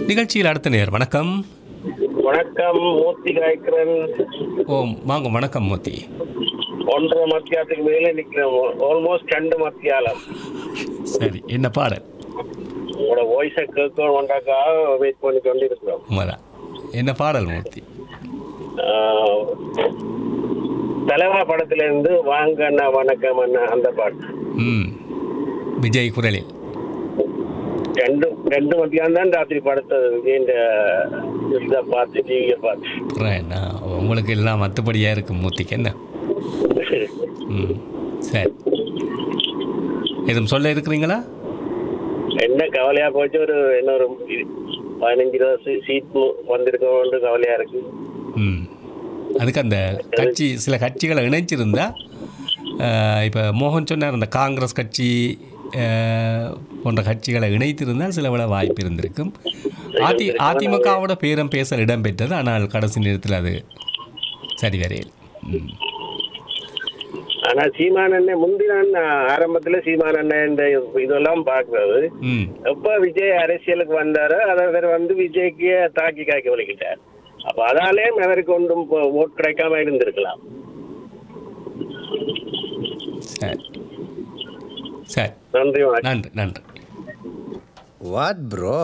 நிகழ்ச்சியில் அடுத்த நேர் வணக்கம் வணக்கம் மூர்த்தி காய்க்கிறன் ஓம் வாங்க வணக்கம் மூர்த்தி ஒன்றரை மத்தியாலத்துக்கு மேலே நிக்கிறேன் ஆல்மோஸ்ட் ரெண்டு மத்தியாலம் சரி என்ன பாடல் உங்களோட வாய்ஸை கேட்கணும்டாக்கா வெயிட் பண்ணி கொண்டு இருக்கிறோம் உண்மைதான் என்ன பாடல் மூர்த்தி ஆஹ், தலைவா படத்துல இருந்து வாங்க அண்ணா வணக்கம் அண்ணா அந்த பாட்டு ம் விஜய் குரலில் ரெண்டு ரெண்டு மத்தியானம் தான் ராத்திரி படத்தது விஜயண்ட இதை பார்த்து டிவியை பார்த்து அப்புறம் என்ன உங்களுக்கு எல்லாம் மற்றபடியாக இருக்கும் மூர்த்திக்கு என்ன ம் சரி எதுவும் சொல்ல இருக்கிறீங்களா என்ன கவலையா போச்சு ஒரு என்ன ஒரு பதினஞ்சு இருபது சீட் வந்திருக்கோம்னு கவலையா இருக்கு ம் அதுக்கு அந்த கட்சி சில கட்சிகளை இணைச்சிருந்தா இப்போ மோகன் சொன்னார் அந்த காங்கிரஸ் கட்சி அஹ், போன்ற கட்சிகளை இணைத்திருந்தால் சில விட வாய்ப்பு இருந்திருக்கும் அதி அதிமுகவோட பேரம் பேசல் இடம்பெற்றது ஆனால் கடைசி நேரத்தில் அது சரி வரையில் ம் ஆனா சீமான் அண்ணன் முந்தின ஆரம்பத்துல சீமான் அண்ணன் இந்த இதெல்லாம் பாக்குறது ம் எப்ப விஜய் அரசியலுக்கு வந்தாரோ அதை அவர் வந்து விஜய்க்கு தாக்கி காய்க்க வலிக்கிட்டார் அப்ப அதாலே அவருக்கு ஒன்றும் ஓட் கிடைக்காம இருந்திருக்கலாம் சரி சரி நன்றி வணக்கம் நன்றி நன்றி வாட் ப்ரோ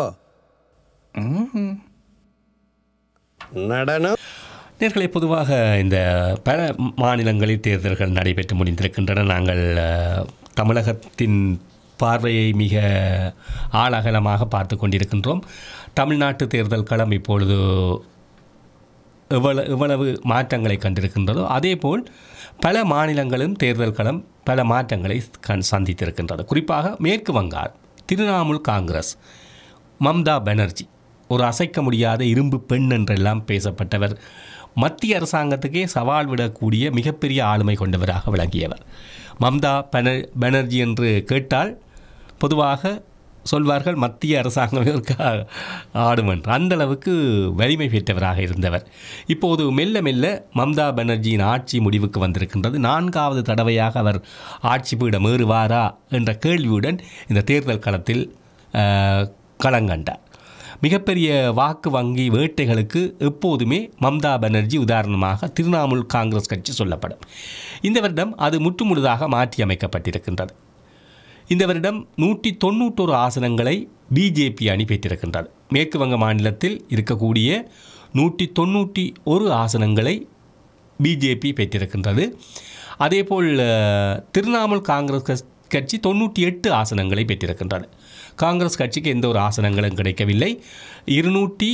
நடனம் நேர்களை பொதுவாக இந்த பல மாநிலங்களில் தேர்தல்கள் நடைபெற்று முடிந்திருக்கின்றன நாங்கள் அஹ், தமிழகத்தின் பார்வையை மிக ஆழகலமாக பார்த்து கொண்டிருக்கின்றோம் தமிழ்நாட்டு தேர்தல் களம் இப்பொழுது எவ்வளவு எவ்வளவு மாற்றங்களை கண்டிருக்கின்றதோ அதேபோல் பல மாநிலங்களும் தேர்தல் களம் பல மாற்றங்களை கண் சந்தித்திருக்கின்றது குறிப்பாக மேற்கு வங்காள் திரிணாமுல் காங்கிரஸ் மம்தா பானர்ஜி ஒரு அசைக்க முடியாத இரும்பு பெண் என்றெல்லாம் பேசப்பட்டவர் மத்திய அரசாங்கத்துக்கே சவால் விடக்கூடிய மிகப்பெரிய ஆளுமை கொண்டவராக விளங்கியவர் மம்தா பன பானர்ஜி என்று கேட்டால் பொதுவாக சொல்வார்கள் மத்திய அரசாங்கம் இதற்கு ஆடும் என்று அந்த அளவுக்கு வலிமை பெற்றவராக இருந்தவர் இப்போது மெல்ல மெல்ல மம்தா பானர்ஜியின் ஆட்சி முடிவுக்கு வந்திருக்கின்றது நான்காவது தடவையாக அவர் ஆட்சி பீடம் ஏறுவாரா என்ற கேள்வியுடன் இந்த தேர்தல் களத்தில் அஹ், களங்கண்டார் மிகப்பெரிய வாக்கு வங்கி வேட்டைகளுக்கு எப்போதுமே மம்தா பானர்ஜி உதாரணமாக திரிணாமுல் காங்கிரஸ் கட்சி சொல்லப்படும் இந்த வருடம் அது முற்றுமுழுதாக மாற்றி அமைக்கப்பட்டிருக்கின்றது இந்த வருடம் நூற்றி தொண்ணூற்றொரு ஆசனங்களை பிஜேபி அணி பெற்றிருக்கின்றது மேற்கு வங்க மாநிலத்தில் இருக்கக்கூடிய நூற்றி தொண்ணூற்றி ஒரு ஆசனங்களை பிஜேபி பெற்றிருக்கின்றது அதேபோல் அஹ், திரிணாமுல் காங்கிரஸ் கஸ்- கட்சி தொண்ணூற்றி எட்டு ஆசனங்களை பெற்றிருக்கின்றது காங்கிரஸ் கட்சிக்கு எந்த ஒரு ஆசனங்களும் கிடைக்கவில்லை இருநூற்றி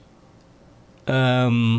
ஆம்,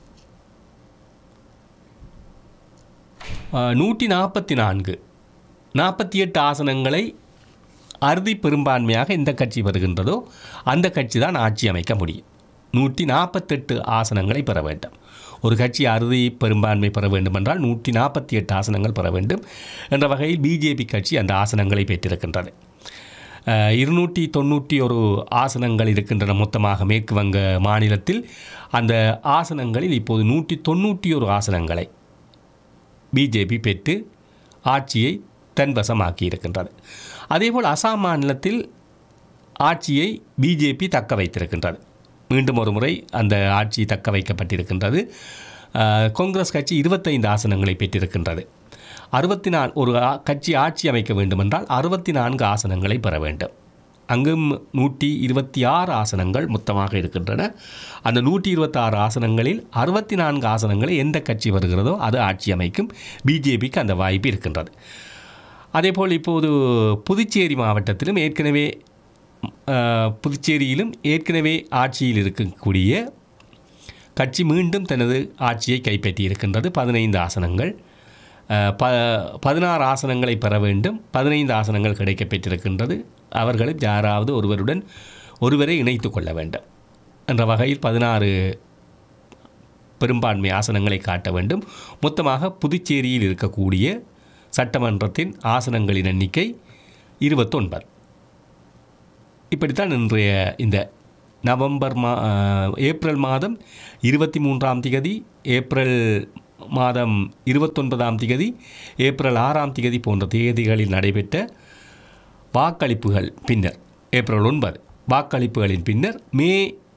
ஆ, நூற்றி நாற்பத்தி நான்கு நாற்பத்தி எட்டு ஆசனங்களை அறுதி பெரும்பான்மையாக எந்த கட்சி வருகின்றதோ அந்த கட்சி தான் ஆட்சி அமைக்க முடியும் நூற்றி நாற்பத்தெட்டு ஆசனங்களை பெற வேண்டும் ஒரு கட்சி அறுதி பெரும்பான்மை பெற வேண்டுமென்றால் நூற்றி நாற்பத்தி எட்டு ஆசனங்கள் பெற வேண்டும் என்ற வகையில் பிஜேபி கட்சி அந்த ஆசனங்களை பெற்றிருக்கின்றது அஹ், இருநூற்றி தொண்ணூற்றி ஒரு ஆசனங்கள் இருக்கின்றன மொத்தமாக மேற்கு வங்க மாநிலத்தில் அந்த ஆசனங்களில் இப்போது நூற்றி தொண்ணூற்றி ஒரு ஆசனங்களை பிஜேபி பெற்று ஆட்சியை தன்வசமாக்கி இருக்கின்றது அதேபோல் அசாம் மாநிலத்தில் ஆட்சியை பிஜேபி தக்க வைத்திருக்கின்றது மீண்டும் ஒரு முறை அந்த ஆட்சி தக்க வைக்கப்பட்டிருக்கின்றது அஹ், காங்கிரஸ் கட்சி இருபத்தைந்து ஆசனங்களை பெற்றிருக்கின்றது அறுபத்தி நாலு ஒரு ஆ- கட்சி ஆட்சி அமைக்க வேண்டுமென்றால் அறுபத்தி நான்கு ஆசனங்களை பெற வேண்டும் அங்கும் நூற்றி இருபத்தி ஆறு ஆசனங்கள் மொத்தமாக இருக்கின்றன அந்த நூற்றி இருபத்தாறு ஆசனங்களில் அறுபத்தி நான்கு ஆசனங்களை எந்த கட்சி வருகிறதோ அது ஆட்சி அமைக்கும் பிஜேபிக்கு அந்த வாய்ப்பு இருக்கின்றது அதேபோல் இப்போது புதுச்சேரி மாவட்டத்திலும் ஏற்கனவே அஹ், புதுச்சேரியிலும் ஏற்கனவே ஆட்சியில் இருக்கக்கூடிய கட்சி மீண்டும் தனது ஆட்சியை கைப்பற்றி இருக்கின்றது பதினைந்து ஆசனங்கள் அஹ், ப பதினாறு ஆசனங்களை பெற வேண்டும் பதினைந்து ஆசனங்கள் கிடைக்கப் பெற்றிருக்கின்றது அவர்களும் யாராவது ஒருவருடன் ஒருவரை இணைத்து கொள்ள வேண்டும் என்ற வகையில் பதினாறு பெரும்பான்மை ஆசனங்களை காட்ட வேண்டும் மொத்தமாக புதுச்சேரியில் இருக்கக்கூடிய சட்டமன்றத்தின் ஆசனங்களின் எண்ணிக்கை இருபத்தொன்பது இப்படித்தான் இன்றைய இந்த நவம்பர் மா அஹ், ஏப்ரல் மாதம் இருபத்தி மூன்றாம் திகதி ஏப்ரல் மாதம் இருபத்தொன்பதாம் திகதி ஏப்ரல் ஆறாம் திகதி போன்ற தேதிகளில் நடைபெற்ற வாக்களிப்புகள் பின்னர் ஏப்ரல் ஒன்பது வாக்களிப்புகளின் பின்னர் மே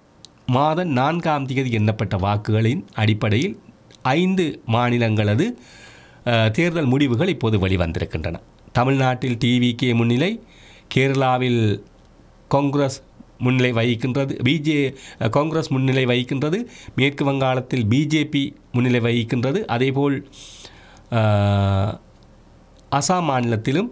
மாதம் நான்காம் தேதி எண்ணப்பட்ட வாக்குகளின் அடிப்படையில் ஐந்து மாநிலங்களது அஹ், தேர்தல் முடிவுகள் இப்போது வெளிவந்திருக்கின்றன தமிழ்நாட்டில் டிவிகே முன்னிலை கேரளாவில் காங்கிரஸ் முன்னிலை வகிக்கின்றது பிஜே காங்கிரஸ் முன்னிலை வகிக்கின்றது மேற்கு வங்காளத்தில் பிஜேபி முன்னிலை வகிக்கின்றது அதேபோல் அஹ், அசாம் மாநிலத்திலும்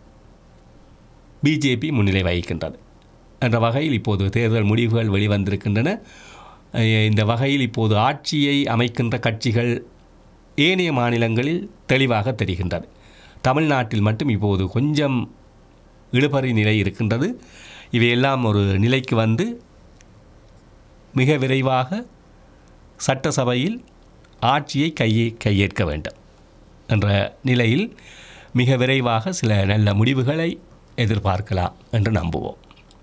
பிஜேபி முன்னிலை வகிக்கின்றது என்ற வகையில் இப்போது தேர்தல் முடிவுகள் வெளிவந்திருக்கின்றன அஹ் இந்த வகையில் இப்போது ஆட்சியை அமைக்கின்ற கட்சிகள் ஏனைய மாநிலங்களில் தெளிவாக தெரிகின்றது தமிழ்நாட்டில் மட்டும் இப்போது கொஞ்சம் இழுபறி நிலை இருக்கின்றது இவையெல்லாம் ஒரு நிலைக்கு வந்து மிக விரைவாக சட்டசபையில் ஆட்சியை கையே கையேற்க வேண்டும் என்ற நிலையில் மிக விரைவாக சில நல்ல முடிவுகளை எதிர்பார்க்கலாம் என்று நம்புவோம்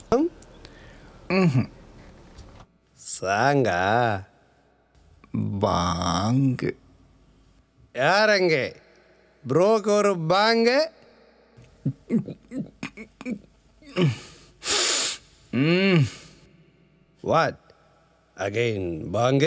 சாங்கா பாங்கு யாரங்க ப்ரோக்கு ஒரு பாங்க வாட் அகைன் பாங்க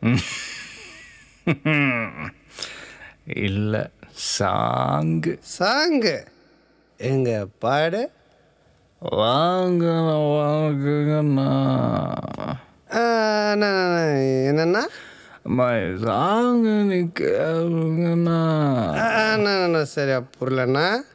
இல்லை சாங்கு சாங்கு எங்க பாடு வாங்க வாங்குங்கண்ணா ஆ, அண்ணா, அண்ணா, என்னண்ணா அம்மா சாங்கு நீ கேளுங்கண்ணா ஆ, அண்ணா, அண்ணா, சரியா புரியலண்ணா